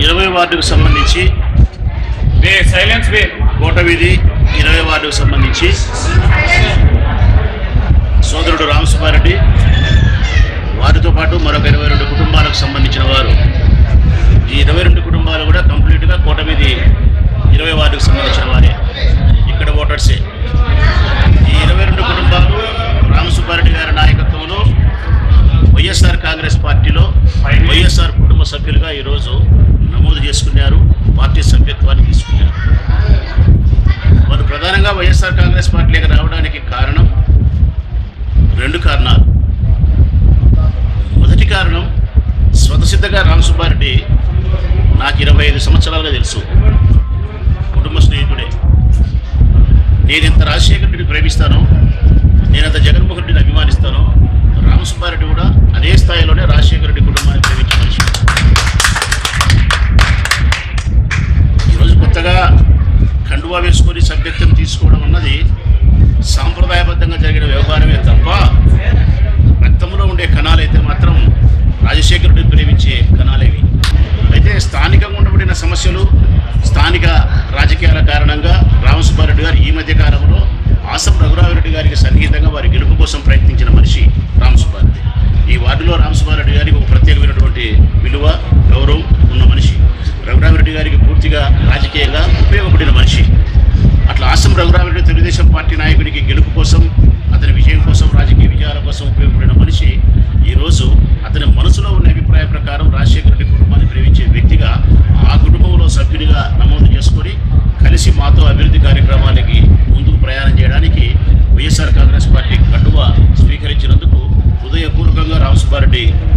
ఇరవై వార్డుకు సంబంధించి బే సైలెన్స్ బే కోట వీధి ఇరవై వార్డుకు సంబంధించి సోదరుడు రామసుబ్బారెడ్డి వారితో పాటు మరొక ఇరవై రెండు కుటుంబాలకు సంబంధించిన వారు ఈ ఇరవై రెండు కుటుంబాలు కూడా కంప్లీట్గా కోట వీధి ఇరవై వార్డుకు సంబంధించిన వారే ఇక్కడ ఓటర్సే ఈ ఇరవై రెండు కుటుంబాలు రామసుబ్బారెడ్డి గారి నాయకత్వంలో వైఎస్ఆర్ కాంగ్రెస్ పార్టీలో వైఎస్ఆర్ కుటుంబ సభ్యులుగా ఈరోజు నమోదు చేసుకున్నారు పార్టీ సభ్యత్వాన్ని తీసుకున్నారు వారు ప్రధానంగా వైఎస్ఆర్ కాంగ్రెస్ పార్టీలోకి రావడానికి కారణం రెండు కారణాలు మొదటి కారణం స్వతసిద్ధంగా రామసుబ్బారెడ్డి నాకు ఇరవై ఐదు సంవత్సరాలుగా తెలుసు కుటుంబ స్నేహితుడే నేను ఎంత రాజశేఖర రెడ్డిని ప్రేమిస్తానో నేనంత జగన్మోహన్ రెడ్డిని అభిమానిస్తానో రామసుబ్బారెడ్డి కూడా అదే స్థాయిలోనే రాజశేఖర రెడ్డి కుటుంబాన్ని ప్రేమించే మనిషి ఈరోజు కొత్తగా కండువా వేసుకొని సభ్యత్వం తీసుకోవడం అన్నది సాంప్రదాయబద్ధంగా జరిగిన వ్యవహారమే తప్ప రక్తంలో ఉండే కణాలు అయితే మాత్రం రాజశేఖరుడిని ప్రేమించే కణాలేవి అయితే స్థానికంగా ఉండబడిన సమస్యలు స్థానిక రాజకీయాల కారణంగా రామసుబ్బారెడ్డి గారు ఈ మధ్య కాలంలో ఆసం రఘురామిరెడ్డి గారికి సన్నిహితంగా వారి గెలుపు కోసం ప్రయత్నించిన మనిషి రామసుబ్బారెడ్డి ఈ వార్డులో రామసుబ్బారెడ్డి గారికి ఒక ప్రత్యేకమైనటువంటి విలువ గౌరవం ఉన్న మనిషి రఘురామిరెడ్డి గారికి పూర్తిగా రాజకీయంగా ఉపయోగపడిన మనిషి అట్లా ఆసం రఘురామిరెడ్డి తెలుగుదేశం పార్టీ నాయకుడికి గెలుపు కోసం అతని విజయం కోసం రాజకీయ విజయాల కోసం ఉపయోగపడిన మనిషి ఈరోజు అతని మనసులో ఉన్న అభిప్రాయ ప్రకారం రాజశేఖర రెడ్డి కుటుంబాన్ని ప్రేమించే వ్యక్తిగా ఆ కుటుంబంలో సభ్యునిగా నమోదు చేసుకొని కలిసి మాతో అభివృద్ధి కార్యక్రమాలకి ముందుకు ప్రయాణం చేయడానికి వైఎస్ఆర్ కాంగ్రెస్ పార్టీ కండువ స్వీకరించినందుకు హృదయపూర్వకంగా రామసుబ్బారెడ్డి